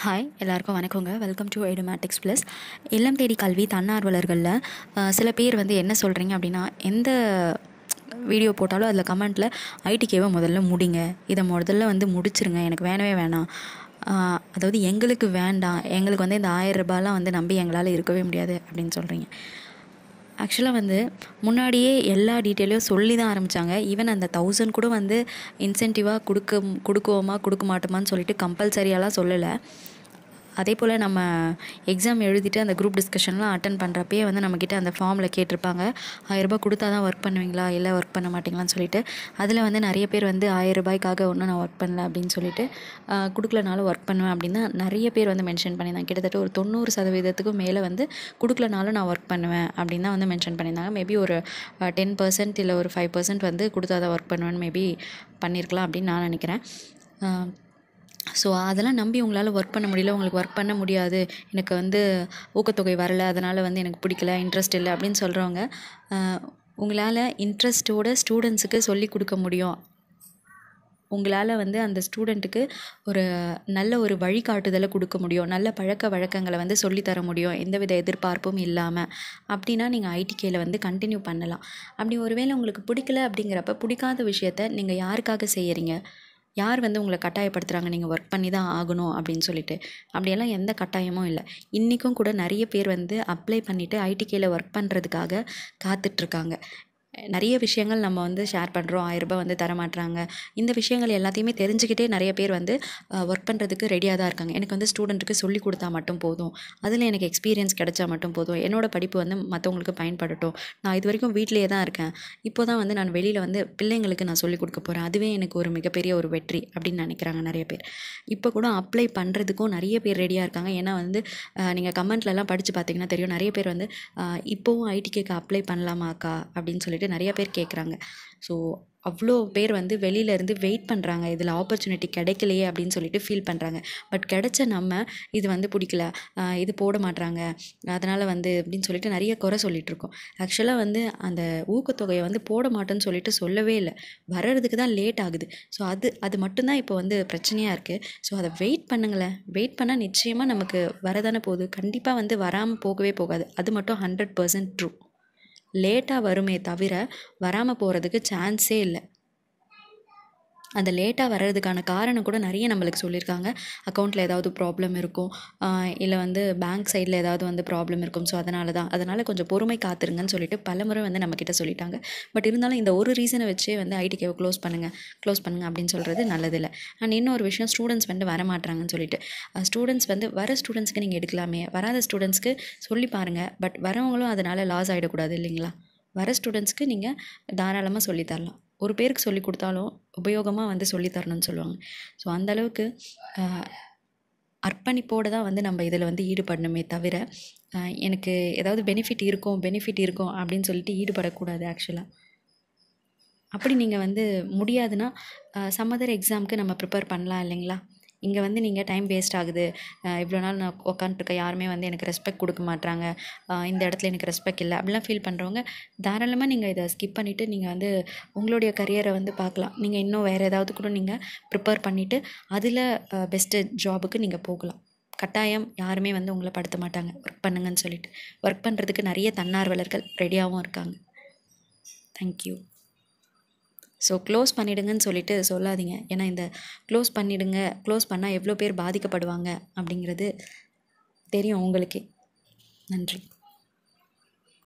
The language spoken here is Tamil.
ஹாய் எல்லாருக்கும் வணக்கங்க வெல்கம் டு எடுமேட்டிக்ஸ் ப்ளஸ் இல்லம் தேடி கல்வி தன்னார்வலர்களில் அஹ், சில பேர் வந்து என்ன சொல்கிறீங்க அப்படின்னா எந்த வீடியோ போட்டாலும் அதில் கமெண்ட்டில் ஐடிக்கேவை முதல்ல முடிங்க இதை முதல்ல வந்து முடிச்சிருங்க எனக்கு வேணவே வேணாம் அஹ், அதாவது எங்களுக்கு வேண்டாம் எங்களுக்கு வந்து இந்த ஆயிரம் ரூபாயெலாம் வந்து நம்பி எங்களால் இருக்கவே முடியாது அப்படின்னு சொல்கிறீங்க ஆக்சுவலாக வந்து முன்னாடியே எல்லா டீட்டெயிலையும் சொல்லி தான் ஆரம்பித்தாங்க ஈவன் அந்த தௌசண்ட் கூட வந்து இன்சென்டிவாக கொடுக்க கொடுக்குவோமா கொடுக்க மாட்டோமான்னு சொல்லிட்டு கம்பல்சரியாலாம் சொல்லலை அதே போல் நம்ம எக்ஸாம் எழுதிட்டு அந்த குரூப் டிஸ்கஷன்லாம் அட்டன் பண்ணுறப்பயே வந்து நம்மக்கிட்ட அந்த ஃபார்மில் கேட்டிருப்பாங்க ஆயிரரூபா கொடுத்தா தான் ஒர்க் பண்ணுவீங்களா இல்லை ஒர்க் பண்ண மாட்டீங்களான்னு சொல்லிட்டு அதில் வந்து நிறைய பேர் வந்து ஆயிரம் ரூபாய்க்காக ஒன்றும் நான் ஒர்க் பண்ணல அப்படின்னு சொல்லிட்டு ஆஹ், கொடுக்கலனாலும் ஒர்க் பண்ணுவேன் அப்படின்னு தான் நிறைய பேர் வந்து மென்ஷன் பண்ணியிருந்தாங்க கிட்டத்தட்ட ஒரு தொண்ணூறு சதவீதத்துக்கும் மேலே வந்து கொடுக்கலனாலும் நான் ஒர்க் பண்ணுவேன் அப்படின்னு தான் வந்து மென்ஷன் பண்ணியிருந்தாங்க மேபி ஒரு டென் பர்சன்ட் இல்லை ஒரு ஃபைவ் பர்சன்ட் வந்து கொடுத்தா தான் ஒர்க் பண்ணுவேன்னு மேபி பண்ணியிருக்கலாம் அப்படின்னு நான் நினைக்கிறேன் ஆஹ், ஸோ அதெல்லாம் நம்பி உங்களால் ஒர்க் பண்ண முடியல உங்களுக்கு ஒர்க் பண்ண முடியாது எனக்கு வந்து ஊக்கத்தொகை வரல அதனால் வந்து எனக்கு பிடிக்கல இன்ட்ரெஸ்ட் இல்லை அப்படின்னு சொல்கிறவங்க உங்களால் இன்ட்ரெஸ்ட்டோட ஸ்டூடெண்ட்ஸுக்கு சொல்லி கொடுக்க முடியும் உங்களால் வந்து அந்த ஸ்டூடெண்ட்டுக்கு ஒரு நல்ல ஒரு வழிகாட்டுதலை கொடுக்க முடியும் நல்ல பழக்க வழக்கங்களை வந்து சொல்லித்தர முடியும் எந்தவித எதிர்பார்ப்பும் இல்லாமல் அப்படின்னா நீங்கள் ஐடிகேயில் வந்து கண்டினியூ பண்ணலாம் அப்படி ஒருவேளை உங்களுக்கு பிடிக்கல அப்படிங்கிறப்ப பிடிக்காத விஷயத்த நீங்கள் யாருக்காக செய்கிறீங்க யார் வந்து உங்களை கட்டாயப்படுத்துகிறாங்க நீங்கள் ஒர்க் பண்ணி தான் ஆகணும் அப்படின்னு சொல்லிட்டு அப்படியெல்லாம் எந்த கட்டாயமும் இல்லை இன்றைக்கும் கூட நிறைய பேர் வந்து அப்ளை பண்ணிவிட்டு ஐடிகேயில் ஒர்க் பண்ணுறதுக்காக காத்துட்ருக்காங்க நிறைய விஷயங்கள் நம்ம வந்து ஷேர் பண்ணுறோம் ஆயிரரூபா வந்து தரமாட்டுறாங்க இந்த விஷயங்கள் எல்லாத்தையுமே தெரிஞ்சுக்கிட்டே நிறைய பேர் வந்து ஒர்க் பண்ணுறதுக்கு ரெடியாக தான் இருக்காங்க எனக்கு வந்து ஸ்டூடெண்ட்டுக்கு சொல்லி கொடுத்தா மட்டும் போதும் அதில் எனக்கு எக்ஸ்பீரியன்ஸ் கிடைச்சா மட்டும் போதும் என்னோட படிப்பு வந்து மற்றவங்களுக்கு பயன்படட்டும் நான் இது வரைக்கும் வீட்டிலேயே தான் இருக்கேன் இப்போ தான் வந்து நான் வெளியில் வந்து பிள்ளைங்களுக்கு நான் சொல்லிக் கொடுக்க போகிறேன் அதுவே எனக்கு ஒரு மிகப்பெரிய ஒரு வெற்றி அப்படின்னு நினைக்கிறாங்க நிறைய பேர் இப்போ கூட அப்ளை பண்ணுறதுக்கும் நிறைய பேர் ரெடியாக இருக்காங்க ஏன்னா வந்து நீங்கள் கமெண்ட்லலாம் படித்து பார்த்தீங்கன்னா தெரியும் நிறைய பேர் வந்து அஹ், இப்போவும் ஐடிகேக்கு அப்ளை பண்ணலாமாக்கா அப்படின்னு சொல்லிட்டு நிறைய பேர் கேட்குறாங்க ஸோ அவ்வளோ பேர் வந்து வெளியில இருந்து வெயிட் பண்ணுறாங்க இதில் ஆப்பர்ச்சுனிட்டி கிடைக்கலையே அப்படின்னு சொல்லிட்டு ஃபீல் பண்ணுறாங்க பட் கிடைச்ச நம்ம இது வந்து பிடிக்கல ஆஹ் இது போட மாட்றாங்க அதனால் வந்து அப்படின்னு சொல்லிட்டு நிறைய குறை சொல்லிட்டு இருக்கோம் ஆக்சுவலாக வந்து அந்த ஊக்கத்தொகையை வந்து போட மாட்டேன்னு சொல்லிட்டு சொல்லவே இல்லை வர்றதுக்கு தான் லேட் ஆகுது ஸோ அது அது மட்டும்தான் இப்போ வந்து பிரச்சனையாக இருக்குது ஸோ அதை வெயிட் பண்ணுங்களேன் வெயிட் பண்ணால் நிச்சயமாக நமக்கு வரதானே போகுது கண்டிப்பாக வந்து வராமல் போகவே போகாது அது மட்டும் ஹண்ட்ரட் பர்சன்ட் ட்ரூ லேட்டாக வருமே தவிர வராமல் போகிறதுக்கு சான்ஸே இல்லை அந்த லேட்டாக வர்றதுக்கான காரணம் கூட நிறைய நம்மளுக்கு சொல்லியிருக்காங்க அக்கௌண்ட்டில் ஏதாவது ப்ராப்ளம் இருக்கும் இல்லை வந்து பேங்க் சைடில் ஏதாவது வந்து ப்ராப்ளம் இருக்கும் ஸோ அதனால தான் அதனால் கொஞ்சம் பொறுமை காத்துருங்கன்னு சொல்லிட்டு பலமுறை வந்து நம்மக்கிட்ட சொல்லிட்டாங்க பட் இருந்தாலும் இந்த ஒரு ரீசனை வச்சே வந்து ஐடிகேவை க்ளோஸ் பண்ணுங்கள் க்ளோஸ் பண்ணுங்கள் அப்படின்னு சொல்கிறது நல்லதில்லை அண்ட் இன்னொரு விஷயம் ஸ்டூடெண்ட்ஸ் வந்து வர மாட்றாங்கன்னு சொல்லிட்டு ஸ்டூடெண்ட்ஸ் வந்து வர ஸ்டூடெண்ட்ஸ்க்கு நீங்கள் எடுக்கலாமே வராத ஸ்டூடெண்ட்ஸ்க்கு சொல்லி பாருங்கள் பட் வரவங்களும் அதனால் லாஸ் ஆகிடக்கூடாது இல்லைங்களா வர ஸ்டூடெண்ட்ஸ்க்கு நீங்கள் தாராளமாக சொல்லித் தரலாம் ஒரு பேருக்கு சொல்லி கொடுத்தாலும் உபயோகமாக வந்து சொல்லித் தரணும்னு சொல்லுவாங்க ஸோ அந்தளவுக்கு அர்ப்பணிப்போடு தான் வந்து நம்ம இதில் வந்து ஈடுபடணுமே தவிர ஆஹ் எனக்கு ஏதாவது பெனிஃபிட் இருக்கும் பெனிஃபிட் இருக்கும் அப்படின்னு சொல்லிட்டு ஈடுபடக்கூடாது ஆக்சுவலாக அப்படி நீங்கள் வந்து முடியாதுன்னா சம்மதர் எக்ஸாமுக்கு நம்ம ப்ரிப்பேர் பண்ணலாம் இல்லைங்களா இங்கே வந்து நீங்கள் டைம் வேஸ்ட் ஆகுது ஆஹ் இவ்வளோ நாள் நான் உட்காந்துருக்க யாருமே வந்து எனக்கு ரெஸ்பெக்ட் கொடுக்க மாட்றாங்க ஆஹ் இந்த இடத்துல எனக்கு ரெஸ்பெக்ட் இல்லை அப்படிலாம் ஃபீல் பண்ணுறவங்க தாராளமாக நீங்கள் இதை ஸ்கிப் பண்ணிவிட்டு நீங்கள் வந்து உங்களுடைய கரியரை வந்து பார்க்கலாம் நீங்கள் இன்னும் வேறு ஏதாவது கூட நீங்கள் ப்ரிப்பேர் பண்ணிவிட்டு அதில் பெஸ்ட்டு ஜாபுக்கு நீங்கள் போகலாம் கட்டாயம் யாருமே வந்து உங்களை படுத்த மாட்டாங்க ஒர்க் பண்ணுங்கன்னு சொல்லிட்டு ஒர்க் பண்ணுறதுக்கு நிறைய தன்னார்வலர்கள் ரெடியாகவும் இருக்காங்க தேங்க்யூ ஸோ க்ளோஸ் பண்ணிடுங்கன்னு சொல்லிட்டு சொல்லாதீங்க ஏன்னா இந்த க்ளோஸ் பண்ணிடுங்க க்ளோஸ் பண்ணால் எவ்வளோ பேர் பாதிக்கப்படுவாங்க அப்படிங்கிறது தெரியும் உங்களுக்கே நன்றி